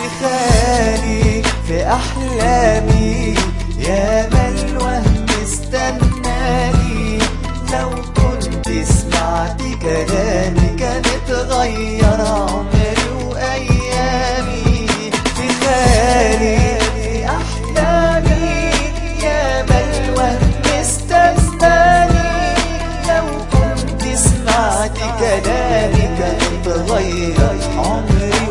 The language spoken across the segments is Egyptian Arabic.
في خيالي في أحلامي يا ما الوهم استناني لو كنت سمعت كلامي كان اتغير عمري وأيامي في خيالي في أحلامي يا ما الوهم استناني لو كنت سمعت كلامي كان اتغير عمري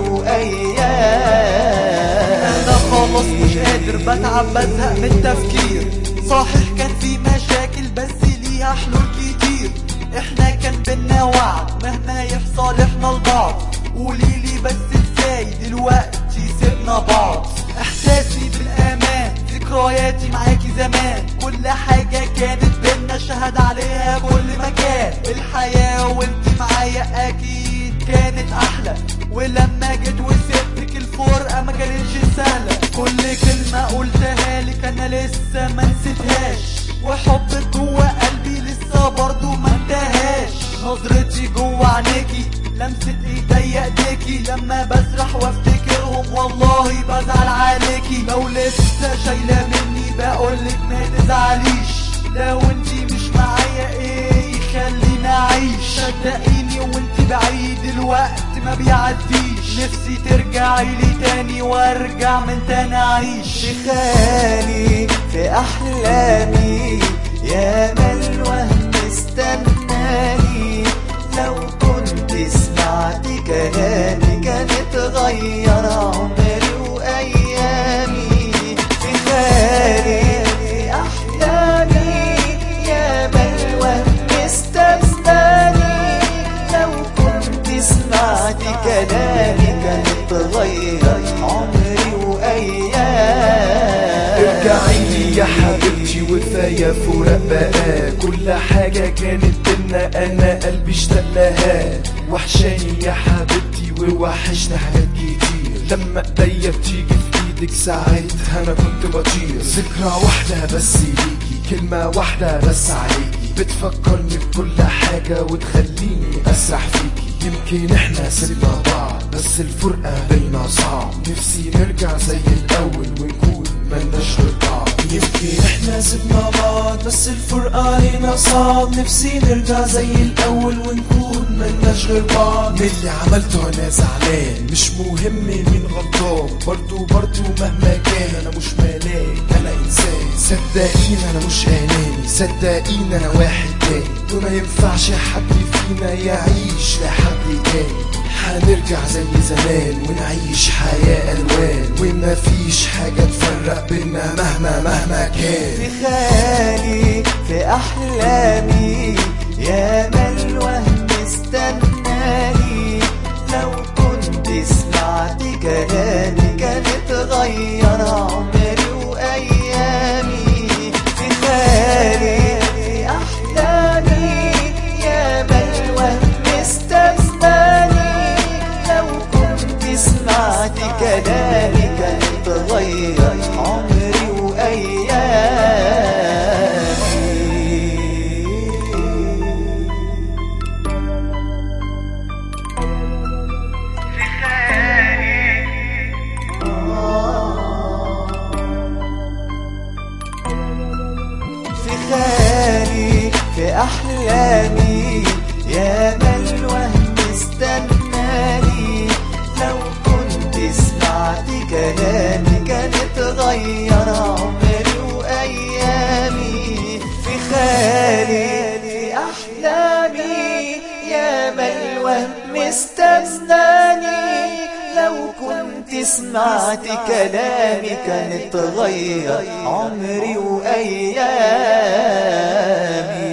وأيامي انا خلاص مش قادر بتعب بزهق من التفكير صحيح كان في مشاكل بس ليها حلول كتير احنا كان بينا وعد مهما يحصل احنا لبعض قوليلي بس ازاي دلوقتي سيبنا بعض احساسي بالامان ذكرياتي معاكي زمان كل حاجة كانت بينا شهد عليها كل مكان الحياة وانت معايا اكيد كانت احلى ولما جيت وسبتك الفرقة ما كانتش سهلة كل كلمة قلتها لك انا لسه ما نسيتهاش وحبك جوه قلبي لسه برضو ما انتهاش نظرتي جوه عينيكي لمسة ايديا ايديكي لما بسرح وافتكرهم والله بزعل عليكي لو لسه شايلة مني بقولك ما تزعليش لو انتي مش معايا ايه يخليني اعيش صدقيني وانت بعيد الوقت ما بيعديش نفسي ترجعي لي تاني وارجع من تاني اعيش في خيالي في أحلامي يا ما الوهم استناني لو كنت سمعت كلامي كان اتغير عمري وأيامي في خيالي في أحلامي يا ما الوهم استناني لو كنت سمعت كلامي كان اتغير عمري وأيامي ارجعي لي يا حبيبتي وكفايه فراق بقى كل حاجه كانت بينا انا قلبي اشتاق لها وحشاني يا حبيبتي ووحشنا حاجات كتير لما ايديا بتيجي في ايدك ساعتها انا كنت بطير ذكرى واحده بس ليكي كلمه واحده بس عليكي بتفكرني بكل حاجه وتخليني اسرح فيكي يمكن احنا سيبنا بعض بس الفرقه بينا صعب نفسي نرجع زي الاول ونكون ملناش غير بعض يمكن احنا سيبنا بعض بس الفرقة علينا صعب نفسي نرجع زي الأول ونكون ملناش غير بعض من اللي عملته أنا زعلان مش مهم مين غلطان برضو برضو مهما كان أنا مش ملاك أنا إنسان صدقيني أنا مش أناني صدقيني أنا واحد تاني وما ينفعش حد فينا يعيش لحد تاني هنرجع زي زمان ونعيش حياة ألوان ومفيش حاجة تفرق بينا مهما مهما كان في خيالي في أحلامي يا ما الوهم استناني لو كنت سمعت كلامي كان اتغير عمري وأيامي في خيالي في أحلامي يا ما الوهم استناني لو كنت سمعت كلامي كان اتغير عمري وأيامي في خيالي في أحلامي يا ما الوهم استناني لو كنت سمعت كلامي كان اتغير عمري وأيامي في خيالي في أحلامي يا ما الوهم استناني لو كنت سمعت كلامي كان اتغير عمري وأيامي